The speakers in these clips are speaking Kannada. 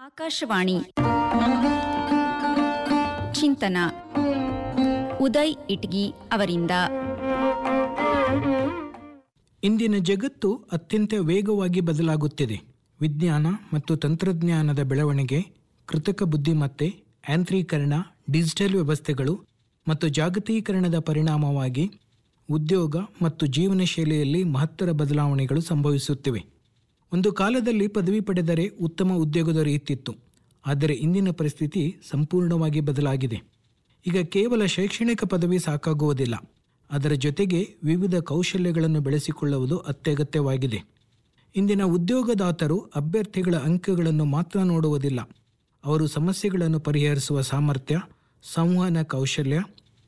ಆಕಾಶವಾಣಿ ಚಿಂತನ ಉದಯ್ ಇಟ್ಗಿ ಅವರಿಂದ ಇಂದಿನ ಜಗತ್ತು ಅತ್ಯಂತ ವೇಗವಾಗಿ ಬದಲಾಗುತ್ತಿದೆ ವಿಜ್ಞಾನ ಮತ್ತು ತಂತ್ರಜ್ಞಾನದ ಬೆಳವಣಿಗೆ ಕೃತಕ ಬುದ್ಧಿಮತ್ತೆ ಯಾಂತ್ರೀಕರಣ ಡಿಜಿಟಲ್ ವ್ಯವಸ್ಥೆಗಳು ಮತ್ತು ಜಾಗತೀಕರಣದ ಪರಿಣಾಮವಾಗಿ ಉದ್ಯೋಗ ಮತ್ತು ಜೀವನ ಶೈಲಿಯಲ್ಲಿ ಮಹತ್ತರ ಬದಲಾವಣೆಗಳು ಸಂಭವಿಸುತ್ತಿವೆ ಒಂದು ಕಾಲದಲ್ಲಿ ಪದವಿ ಪಡೆದರೆ ಉತ್ತಮ ಉದ್ಯೋಗ ದೊರೆಯುತ್ತಿತ್ತು ಆದರೆ ಇಂದಿನ ಪರಿಸ್ಥಿತಿ ಸಂಪೂರ್ಣವಾಗಿ ಬದಲಾಗಿದೆ ಈಗ ಕೇವಲ ಶೈಕ್ಷಣಿಕ ಪದವಿ ಸಾಕಾಗುವುದಿಲ್ಲ ಅದರ ಜೊತೆಗೆ ವಿವಿಧ ಕೌಶಲ್ಯಗಳನ್ನು ಬೆಳೆಸಿಕೊಳ್ಳುವುದು ಅತ್ಯಗತ್ಯವಾಗಿದೆ ಇಂದಿನ ಉದ್ಯೋಗದಾತರು ಅಭ್ಯರ್ಥಿಗಳ ಅಂಕಗಳನ್ನು ಮಾತ್ರ ನೋಡುವುದಿಲ್ಲ ಅವರು ಸಮಸ್ಯೆಗಳನ್ನು ಪರಿಹರಿಸುವ ಸಾಮರ್ಥ್ಯ ಸಂವಹನ ಕೌಶಲ್ಯ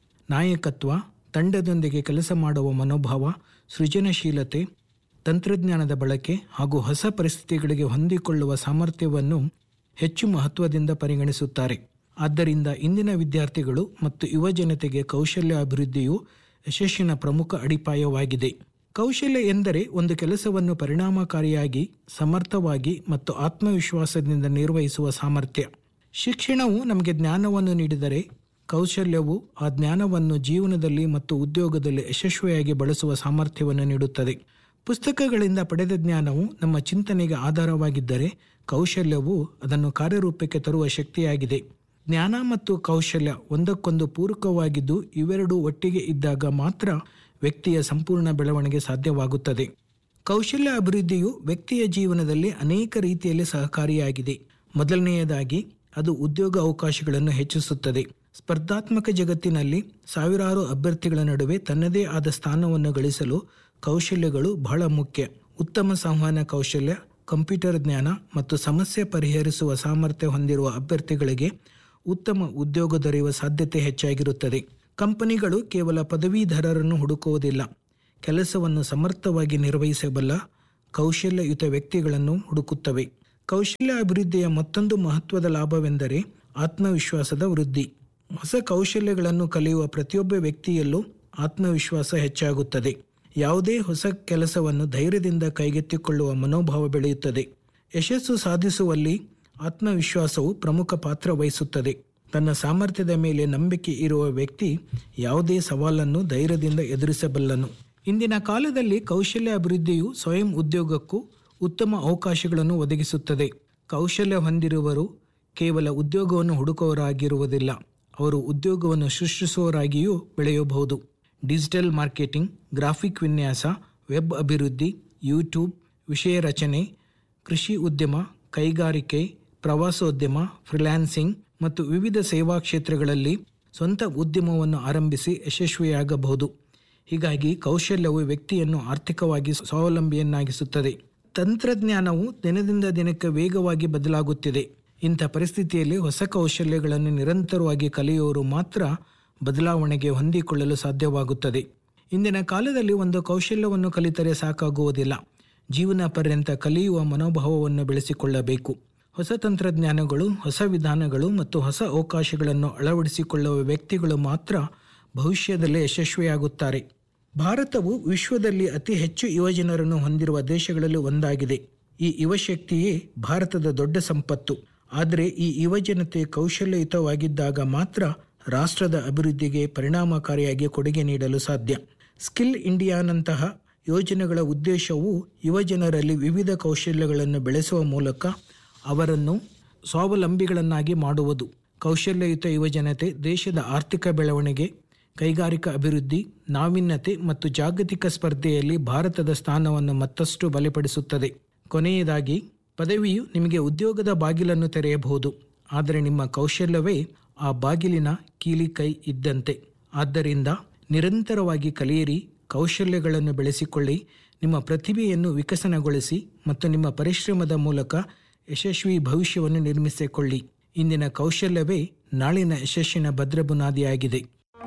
ನಾಯಕತ್ವ ತಂಡದೊಂದಿಗೆ ಕೆಲಸ ಮಾಡುವ ಮನೋಭಾವ ಸೃಜನಶೀಲತೆ ತಂತ್ರಜ್ಞಾನದ ಬಳಕೆ ಹಾಗೂ ಹೊಸ ಪರಿಸ್ಥಿತಿಗಳಿಗೆ ಹೊಂದಿಕೊಳ್ಳುವ ಸಾಮರ್ಥ್ಯವನ್ನು ಹೆಚ್ಚು ಮಹತ್ವದಿಂದ ಪರಿಗಣಿಸುತ್ತಾರೆ ಆದ್ದರಿಂದ ಇಂದಿನ ವಿದ್ಯಾರ್ಥಿಗಳು ಮತ್ತು ಯುವಜನತೆಗೆ ಕೌಶಲ್ಯ ಅಭಿವೃದ್ಧಿಯು ಯಶಸ್ಸಿನ ಪ್ರಮುಖ ಅಡಿಪಾಯವಾಗಿದೆ ಕೌಶಲ್ಯ ಎಂದರೆ ಒಂದು ಕೆಲಸವನ್ನು ಪರಿಣಾಮಕಾರಿಯಾಗಿ ಸಮರ್ಥವಾಗಿ ಮತ್ತು ಆತ್ಮವಿಶ್ವಾಸದಿಂದ ನಿರ್ವಹಿಸುವ ಸಾಮರ್ಥ್ಯ ಶಿಕ್ಷಣವು ನಮಗೆ ಜ್ಞಾನವನ್ನು ನೀಡಿದರೆ ಕೌಶಲ್ಯವು ಆ ಜ್ಞಾನವನ್ನು ಜೀವನದಲ್ಲಿ ಮತ್ತು ಉದ್ಯೋಗದಲ್ಲಿ ಯಶಸ್ವಿಯಾಗಿ ಬಳಸುವ ಸಾಮರ್ಥ್ಯವನ್ನು ನೀಡುತ್ತದೆ ಪುಸ್ತಕಗಳಿಂದ ಪಡೆದ ಜ್ಞಾನವು ನಮ್ಮ ಚಿಂತನೆಗೆ ಆಧಾರವಾಗಿದ್ದರೆ ಕೌಶಲ್ಯವು ಅದನ್ನು ಕಾರ್ಯರೂಪಕ್ಕೆ ತರುವ ಶಕ್ತಿಯಾಗಿದೆ ಜ್ಞಾನ ಮತ್ತು ಕೌಶಲ್ಯ ಒಂದಕ್ಕೊಂದು ಪೂರಕವಾಗಿದ್ದು ಇವೆರಡೂ ಒಟ್ಟಿಗೆ ಇದ್ದಾಗ ಮಾತ್ರ ವ್ಯಕ್ತಿಯ ಸಂಪೂರ್ಣ ಬೆಳವಣಿಗೆ ಸಾಧ್ಯವಾಗುತ್ತದೆ ಕೌಶಲ್ಯ ಅಭಿವೃದ್ಧಿಯು ವ್ಯಕ್ತಿಯ ಜೀವನದಲ್ಲಿ ಅನೇಕ ರೀತಿಯಲ್ಲಿ ಸಹಕಾರಿಯಾಗಿದೆ ಮೊದಲನೆಯದಾಗಿ ಅದು ಉದ್ಯೋಗ ಅವಕಾಶಗಳನ್ನು ಹೆಚ್ಚಿಸುತ್ತದೆ ಸ್ಪರ್ಧಾತ್ಮಕ ಜಗತ್ತಿನಲ್ಲಿ ಸಾವಿರಾರು ಅಭ್ಯರ್ಥಿಗಳ ನಡುವೆ ತನ್ನದೇ ಆದ ಸ್ಥಾನವನ್ನು ಗಳಿಸಲು ಕೌಶಲ್ಯಗಳು ಬಹಳ ಮುಖ್ಯ ಉತ್ತಮ ಸಂವಹನ ಕೌಶಲ್ಯ ಕಂಪ್ಯೂಟರ್ ಜ್ಞಾನ ಮತ್ತು ಸಮಸ್ಯೆ ಪರಿಹರಿಸುವ ಸಾಮರ್ಥ್ಯ ಹೊಂದಿರುವ ಅಭ್ಯರ್ಥಿಗಳಿಗೆ ಉತ್ತಮ ಉದ್ಯೋಗ ದೊರೆಯುವ ಸಾಧ್ಯತೆ ಹೆಚ್ಚಾಗಿರುತ್ತದೆ ಕಂಪನಿಗಳು ಕೇವಲ ಪದವೀಧರರನ್ನು ಹುಡುಕುವುದಿಲ್ಲ ಕೆಲಸವನ್ನು ಸಮರ್ಥವಾಗಿ ನಿರ್ವಹಿಸಬಲ್ಲ ಕೌಶಲ್ಯಯುತ ವ್ಯಕ್ತಿಗಳನ್ನು ಹುಡುಕುತ್ತವೆ ಕೌಶಲ್ಯ ಅಭಿವೃದ್ಧಿಯ ಮತ್ತೊಂದು ಮಹತ್ವದ ಲಾಭವೆಂದರೆ ಆತ್ಮವಿಶ್ವಾಸದ ವೃದ್ಧಿ ಹೊಸ ಕೌಶಲ್ಯಗಳನ್ನು ಕಲಿಯುವ ಪ್ರತಿಯೊಬ್ಬ ವ್ಯಕ್ತಿಯಲ್ಲೂ ಆತ್ಮವಿಶ್ವಾಸ ಹೆಚ್ಚಾಗುತ್ತದೆ ಯಾವುದೇ ಹೊಸ ಕೆಲಸವನ್ನು ಧೈರ್ಯದಿಂದ ಕೈಗೆತ್ತಿಕೊಳ್ಳುವ ಮನೋಭಾವ ಬೆಳೆಯುತ್ತದೆ ಯಶಸ್ಸು ಸಾಧಿಸುವಲ್ಲಿ ಆತ್ಮವಿಶ್ವಾಸವು ಪ್ರಮುಖ ಪಾತ್ರ ವಹಿಸುತ್ತದೆ ತನ್ನ ಸಾಮರ್ಥ್ಯದ ಮೇಲೆ ನಂಬಿಕೆ ಇರುವ ವ್ಯಕ್ತಿ ಯಾವುದೇ ಸವಾಲನ್ನು ಧೈರ್ಯದಿಂದ ಎದುರಿಸಬಲ್ಲನು ಇಂದಿನ ಕಾಲದಲ್ಲಿ ಕೌಶಲ್ಯ ಅಭಿವೃದ್ಧಿಯು ಸ್ವಯಂ ಉದ್ಯೋಗಕ್ಕೂ ಉತ್ತಮ ಅವಕಾಶಗಳನ್ನು ಒದಗಿಸುತ್ತದೆ ಕೌಶಲ್ಯ ಹೊಂದಿರುವರು ಕೇವಲ ಉದ್ಯೋಗವನ್ನು ಹುಡುಕುವವರಾಗಿರುವುದಿಲ್ಲ ಅವರು ಉದ್ಯೋಗವನ್ನು ಸೃಷ್ಟಿಸುವವರಾಗಿಯೂ ಬೆಳೆಯಬಹುದು ಡಿಜಿಟಲ್ ಮಾರ್ಕೆಟಿಂಗ್ ಗ್ರಾಫಿಕ್ ವಿನ್ಯಾಸ ವೆಬ್ ಅಭಿವೃದ್ಧಿ ಯೂಟ್ಯೂಬ್ ವಿಷಯ ರಚನೆ ಕೃಷಿ ಉದ್ಯಮ ಕೈಗಾರಿಕೆ ಪ್ರವಾಸೋದ್ಯಮ ಫ್ರಿಲ್ಯಾನ್ಸಿಂಗ್ ಮತ್ತು ವಿವಿಧ ಸೇವಾ ಕ್ಷೇತ್ರಗಳಲ್ಲಿ ಸ್ವಂತ ಉದ್ಯಮವನ್ನು ಆರಂಭಿಸಿ ಯಶಸ್ವಿಯಾಗಬಹುದು ಹೀಗಾಗಿ ಕೌಶಲ್ಯವು ವ್ಯಕ್ತಿಯನ್ನು ಆರ್ಥಿಕವಾಗಿ ಸ್ವಾವಲಂಬಿಯನ್ನಾಗಿಸುತ್ತದೆ ತಂತ್ರಜ್ಞಾನವು ದಿನದಿಂದ ದಿನಕ್ಕೆ ವೇಗವಾಗಿ ಬದಲಾಗುತ್ತಿದೆ ಇಂಥ ಪರಿಸ್ಥಿತಿಯಲ್ಲಿ ಹೊಸ ಕೌಶಲ್ಯಗಳನ್ನು ನಿರಂತರವಾಗಿ ಕಲಿಯುವವರು ಮಾತ್ರ ಬದಲಾವಣೆಗೆ ಹೊಂದಿಕೊಳ್ಳಲು ಸಾಧ್ಯವಾಗುತ್ತದೆ ಇಂದಿನ ಕಾಲದಲ್ಲಿ ಒಂದು ಕೌಶಲ್ಯವನ್ನು ಕಲಿತರೆ ಸಾಕಾಗುವುದಿಲ್ಲ ಜೀವನ ಪರ್ಯಂತ ಕಲಿಯುವ ಮನೋಭಾವವನ್ನು ಬೆಳೆಸಿಕೊಳ್ಳಬೇಕು ಹೊಸ ತಂತ್ರಜ್ಞಾನಗಳು ಹೊಸ ವಿಧಾನಗಳು ಮತ್ತು ಹೊಸ ಅವಕಾಶಗಳನ್ನು ಅಳವಡಿಸಿಕೊಳ್ಳುವ ವ್ಯಕ್ತಿಗಳು ಮಾತ್ರ ಭವಿಷ್ಯದಲ್ಲಿ ಯಶಸ್ವಿಯಾಗುತ್ತಾರೆ ಭಾರತವು ವಿಶ್ವದಲ್ಲಿ ಅತಿ ಹೆಚ್ಚು ಯುವಜನರನ್ನು ಹೊಂದಿರುವ ದೇಶಗಳಲ್ಲಿ ಒಂದಾಗಿದೆ ಈ ಯುವಶಕ್ತಿಯೇ ಭಾರತದ ದೊಡ್ಡ ಸಂಪತ್ತು ಆದರೆ ಈ ಯುವಜನತೆ ಕೌಶಲ್ಯಯುತವಾಗಿದ್ದಾಗ ಮಾತ್ರ ರಾಷ್ಟ್ರದ ಅಭಿವೃದ್ಧಿಗೆ ಪರಿಣಾಮಕಾರಿಯಾಗಿ ಕೊಡುಗೆ ನೀಡಲು ಸಾಧ್ಯ ಸ್ಕಿಲ್ ಇಂಡಿಯಾನಂತಹ ಯೋಜನೆಗಳ ಉದ್ದೇಶವು ಯುವಜನರಲ್ಲಿ ವಿವಿಧ ಕೌಶಲ್ಯಗಳನ್ನು ಬೆಳೆಸುವ ಮೂಲಕ ಅವರನ್ನು ಸ್ವಾವಲಂಬಿಗಳನ್ನಾಗಿ ಮಾಡುವುದು ಕೌಶಲ್ಯಯುತ ಯುವಜನತೆ ದೇಶದ ಆರ್ಥಿಕ ಬೆಳವಣಿಗೆ ಕೈಗಾರಿಕಾ ಅಭಿವೃದ್ಧಿ ನಾವೀನ್ಯತೆ ಮತ್ತು ಜಾಗತಿಕ ಸ್ಪರ್ಧೆಯಲ್ಲಿ ಭಾರತದ ಸ್ಥಾನವನ್ನು ಮತ್ತಷ್ಟು ಬಲಪಡಿಸುತ್ತದೆ ಕೊನೆಯದಾಗಿ ಪದವಿಯು ನಿಮಗೆ ಉದ್ಯೋಗದ ಬಾಗಿಲನ್ನು ತೆರೆಯಬಹುದು ಆದರೆ ನಿಮ್ಮ ಕೌಶಲ್ಯವೇ ಆ ಬಾಗಿಲಿನ ಕೀಲಿ ಕೈ ಇದ್ದಂತೆ ಆದ್ದರಿಂದ ನಿರಂತರವಾಗಿ ಕಲಿಯಿರಿ ಕೌಶಲ್ಯಗಳನ್ನು ಬೆಳೆಸಿಕೊಳ್ಳಿ ನಿಮ್ಮ ಪ್ರತಿಭೆಯನ್ನು ವಿಕಸನಗೊಳಿಸಿ ಮತ್ತು ನಿಮ್ಮ ಪರಿಶ್ರಮದ ಮೂಲಕ ಯಶಸ್ವಿ ಭವಿಷ್ಯವನ್ನು ನಿರ್ಮಿಸಿಕೊಳ್ಳಿ ಇಂದಿನ ಕೌಶಲ್ಯವೇ ನಾಳಿನ ಯಶಸ್ಸಿನ ಭದ್ರ ಬುನಾದಿಯಾಗಿದೆ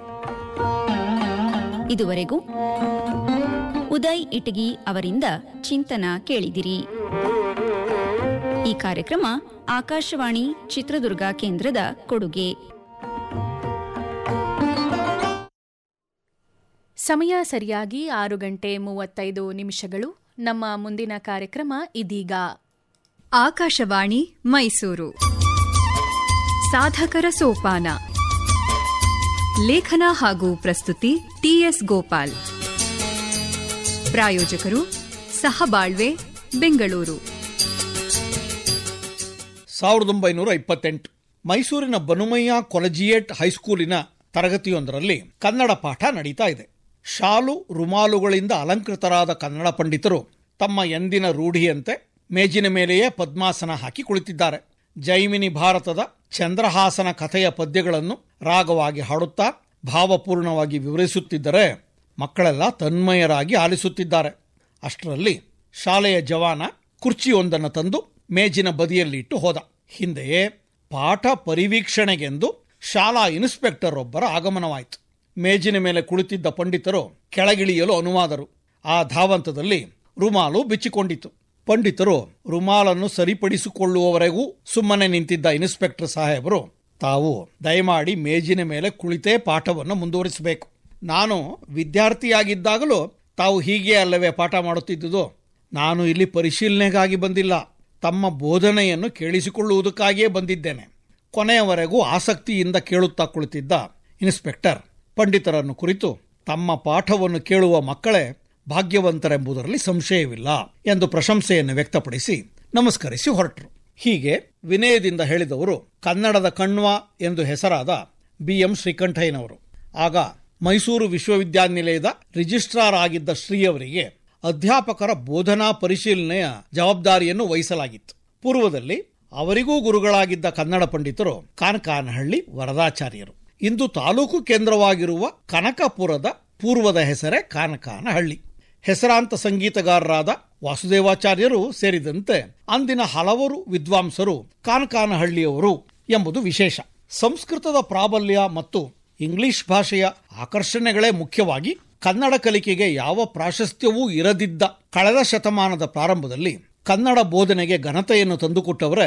ಇದುವರೆಗೂ ಉದಯ್ ಇಟಗಿ ಅವರಿಂದ ಚಿಂತನ ಕೇಳಿದಿರಿ ಈ ಕಾರ್ಯಕ್ರಮ ಆಕಾಶವಾಣಿ ಚಿತ್ರದುರ್ಗ ಕೇಂದ್ರದ ಕೊಡುಗೆ ಸಮಯ ಸರಿಯಾಗಿ ಆರು ಗಂಟೆ ಮೂವತ್ತೈದು ನಿಮಿಷಗಳು ನಮ್ಮ ಮುಂದಿನ ಕಾರ್ಯಕ್ರಮ ಇದೀಗ ಆಕಾಶವಾಣಿ ಮೈಸೂರು ಸಾಧಕರ ಸೋಪಾನ ಲೇಖನ ಹಾಗೂ ಪ್ರಸ್ತುತಿ ಟಿಎಸ್ ಗೋಪಾಲ್ ಪ್ರಾಯೋಜಕರು ಸಹಬಾಳ್ವೆ ಬೆಂಗಳೂರು ಸಾವಿರದ ಒಂಬೈನೂರ ಇಪ್ಪತ್ತೆಂಟು ಮೈಸೂರಿನ ಬನುಮಯ್ಯ ಕೊಲಜಿಯೇಟ್ ಹೈಸ್ಕೂಲಿನ ತರಗತಿಯೊಂದರಲ್ಲಿ ಕನ್ನಡ ಪಾಠ ನಡೀತಾ ಇದೆ ಶಾಲು ರುಮಾಲುಗಳಿಂದ ಅಲಂಕೃತರಾದ ಕನ್ನಡ ಪಂಡಿತರು ತಮ್ಮ ಎಂದಿನ ರೂಢಿಯಂತೆ ಮೇಜಿನ ಮೇಲೆಯೇ ಪದ್ಮಾಸನ ಹಾಕಿ ಕುಳಿತಿದ್ದಾರೆ ಜೈಮಿನಿ ಭಾರತದ ಚಂದ್ರಹಾಸನ ಕಥೆಯ ಪದ್ಯಗಳನ್ನು ರಾಗವಾಗಿ ಹಾಡುತ್ತಾ ಭಾವಪೂರ್ಣವಾಗಿ ವಿವರಿಸುತ್ತಿದ್ದರೆ ಮಕ್ಕಳೆಲ್ಲ ತನ್ಮಯರಾಗಿ ಆಲಿಸುತ್ತಿದ್ದಾರೆ ಅಷ್ಟರಲ್ಲಿ ಶಾಲೆಯ ಜವಾನ ಕುರ್ಚಿಯೊಂದನ್ನು ತಂದು ಮೇಜಿನ ಬದಿಯಲ್ಲಿಟ್ಟು ಹೋದ ಹಿಂದೆಯೇ ಪಾಠ ಪರಿವೀಕ್ಷಣೆಗೆಂದು ಶಾಲಾ ಇನ್ಸ್ಪೆಕ್ಟರ್ ಒಬ್ಬರ ಆಗಮನವಾಯಿತು ಮೇಜಿನ ಮೇಲೆ ಕುಳಿತಿದ್ದ ಪಂಡಿತರು ಕೆಳಗಿಳಿಯಲು ಅನುವಾದರು ಆ ಧಾವಂತದಲ್ಲಿ ರುಮಾಲು ಬಿಚ್ಚಿಕೊಂಡಿತು ಪಂಡಿತರು ರುಮಾಲನ್ನು ಸರಿಪಡಿಸಿಕೊಳ್ಳುವವರೆಗೂ ಸುಮ್ಮನೆ ನಿಂತಿದ್ದ ಇನ್ಸ್ಪೆಕ್ಟರ್ ಸಾಹೇಬರು ತಾವು ದಯಮಾಡಿ ಮೇಜಿನ ಮೇಲೆ ಕುಳಿತೇ ಪಾಠವನ್ನು ಮುಂದುವರಿಸಬೇಕು ನಾನು ವಿದ್ಯಾರ್ಥಿಯಾಗಿದ್ದಾಗಲೂ ತಾವು ಹೀಗೆ ಅಲ್ಲವೇ ಪಾಠ ಮಾಡುತ್ತಿದ್ದುದು ನಾನು ಇಲ್ಲಿ ಪರಿಶೀಲನೆಗಾಗಿ ಬಂದಿಲ್ಲ ತಮ್ಮ ಬೋಧನೆಯನ್ನು ಕೇಳಿಸಿಕೊಳ್ಳುವುದಕ್ಕಾಗಿಯೇ ಬಂದಿದ್ದೇನೆ ಕೊನೆಯವರೆಗೂ ಆಸಕ್ತಿಯಿಂದ ಕೇಳುತ್ತಾ ಕುಳಿತಿದ್ದ ಇನ್ಸ್ಪೆಕ್ಟರ್ ಪಂಡಿತರನ್ನು ಕುರಿತು ತಮ್ಮ ಪಾಠವನ್ನು ಕೇಳುವ ಮಕ್ಕಳೇ ಭಾಗ್ಯವಂತರೆಂಬುದರಲ್ಲಿ ಸಂಶಯವಿಲ್ಲ ಎಂದು ಪ್ರಶಂಸೆಯನ್ನು ವ್ಯಕ್ತಪಡಿಸಿ ನಮಸ್ಕರಿಸಿ ಹೊರಟರು ಹೀಗೆ ವಿನಯದಿಂದ ಹೇಳಿದವರು ಕನ್ನಡದ ಕಣ್ವ ಎಂದು ಹೆಸರಾದ ಬಿ ಎಂ ಶ್ರೀಕಂಠಯ್ಯನವರು ಆಗ ಮೈಸೂರು ವಿಶ್ವವಿದ್ಯಾನಿಲಯದ ರಿಜಿಸ್ಟ್ರಾರ್ ಆಗಿದ್ದ ಶ್ರೀಯವರಿಗೆ ಅಧ್ಯಾಪಕರ ಬೋಧನಾ ಪರಿಶೀಲನೆಯ ಜವಾಬ್ದಾರಿಯನ್ನು ವಹಿಸಲಾಗಿತ್ತು ಪೂರ್ವದಲ್ಲಿ ಅವರಿಗೂ ಗುರುಗಳಾಗಿದ್ದ ಕನ್ನಡ ಪಂಡಿತರು ಕಾನಕಾನಹಳ್ಳಿ ವರದಾಚಾರ್ಯರು ಇಂದು ತಾಲೂಕು ಕೇಂದ್ರವಾಗಿರುವ ಕನಕಪುರದ ಪೂರ್ವದ ಹೆಸರೇ ಕಾನಕಾನಹಳ್ಳಿ ಹೆಸರಾಂತ ಸಂಗೀತಗಾರರಾದ ವಾಸುದೇವಾಚಾರ್ಯರು ಸೇರಿದಂತೆ ಅಂದಿನ ಹಲವರು ವಿದ್ವಾಂಸರು ಕಾನಕಾನಹಳ್ಳಿಯವರು ಎಂಬುದು ವಿಶೇಷ ಸಂಸ್ಕೃತದ ಪ್ರಾಬಲ್ಯ ಮತ್ತು ಇಂಗ್ಲಿಷ್ ಭಾಷೆಯ ಆಕರ್ಷಣೆಗಳೇ ಮುಖ್ಯವಾಗಿ ಕನ್ನಡ ಕಲಿಕೆಗೆ ಯಾವ ಪ್ರಾಶಸ್ತ್ಯವೂ ಇರದಿದ್ದ ಕಳೆದ ಶತಮಾನದ ಪ್ರಾರಂಭದಲ್ಲಿ ಕನ್ನಡ ಬೋಧನೆಗೆ ಘನತೆಯನ್ನು ತಂದುಕೊಟ್ಟವರೇ